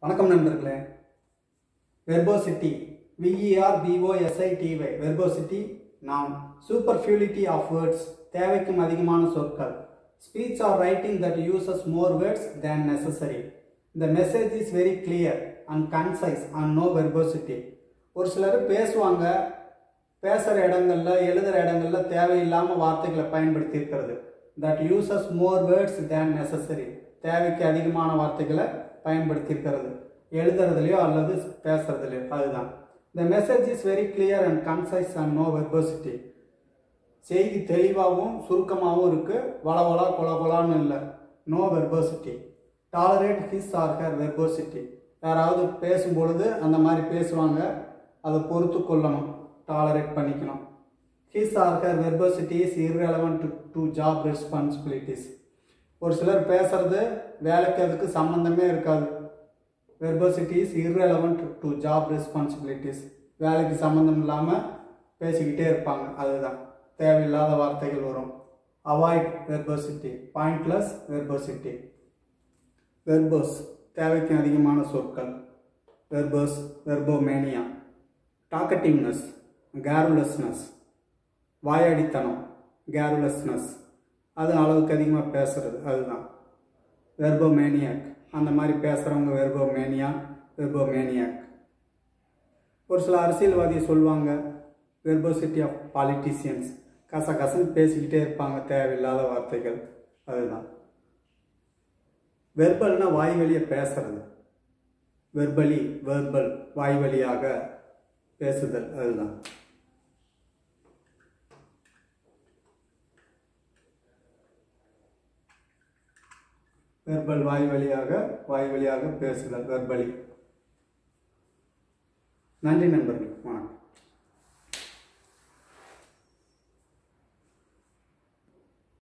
வணக்கம் நண்பர்களே verbosity VER பிஓஎஸ்ஐடிவை verbosity நாம் சூப்பர்ஃபியூலிட்டி ஆஃப் வேர்ட்ஸ் தேவைக்கும் அதிகமான சொற்கள் speech or writing that uses more words than necessary the message is very clear and concise and no verbosity ஒரு சிலர் பேசுவாங்க பேசுகிற இடங்கள்ல எழுதுகிற இடங்கள்ல தேவையில்லாமல் வார்த்தைகளை பயன்படுத்தி இருக்கிறது that uses more words than necessary தேவைக்கு அதிகமான வார்த்தைகளை பயன்படுத்தி இருக்கிறது எழுதுறதுலையோ அல்லது பேசுறதுலையோ அதுதான் the message is very clear and concise and no verbosity செய்தி தெளிவாகவும் சுருக்கமாகவும் இருக்கு வளவளா கொலகொலான்னு இல்லை no verbosity tolerate his or her verbosity யாராவது பேசும்பொழுது அந்த மாதிரி பேசுவாங்க அதை பொறுத்து கொள்ளணும் டாலரேட் பண்ணிக்கணும் his or her verbosity is irrelevant to job responsibilities ஒரு சிலர் பேசுறது வேலைக்கு அதுக்கு சம்மந்தமே இருக்காது verbosity is irrelevant to job responsibilities வேலைக்கு சம்மந்தம் இல்லாமல் பேசிக்கிட்டே இருப்பாங்க அதுதான் தேவையில்லாத வார்த்தைகள் வரும் avoid verbosity pointless verbosity verbose தேவைக்கு அதிகமான சொற்கள் வெர்போஸ் வெர்போமேனியா டாக்கட்டிவ்னஸ் கேர்லெஸ்னஸ் வாயாடித்தனம் கேர்லெஸ்னஸ் அது அளவுக்கு அதிகமாக பேசுறது அதுதான் வெர்போமேனியாக் அந்த மாதிரி பேசுகிறவங்க வெர்போமேனியா வெர்போமேனியாக் ஒரு சில அரசியல்வாதி சொல்லுவாங்க வெர்போசிட்டி ஆஃப் பாலிட்டிஷியன்ஸ் கச கசன்னு பேசிக்கிட்டே இருப்பாங்க தேவையில்லாத வார்த்தைகள் அதுதான் வெர்பல்னா வாய் வழியை பேசுறது வெர்பலி வெர்பல் வாய் வழியாக பேசுதல் அதுதான் வெர்பல் வாய் வழியாக வாய் வழியாக பேசுதல் வெர்பலி நன்றி நண்பர்கள்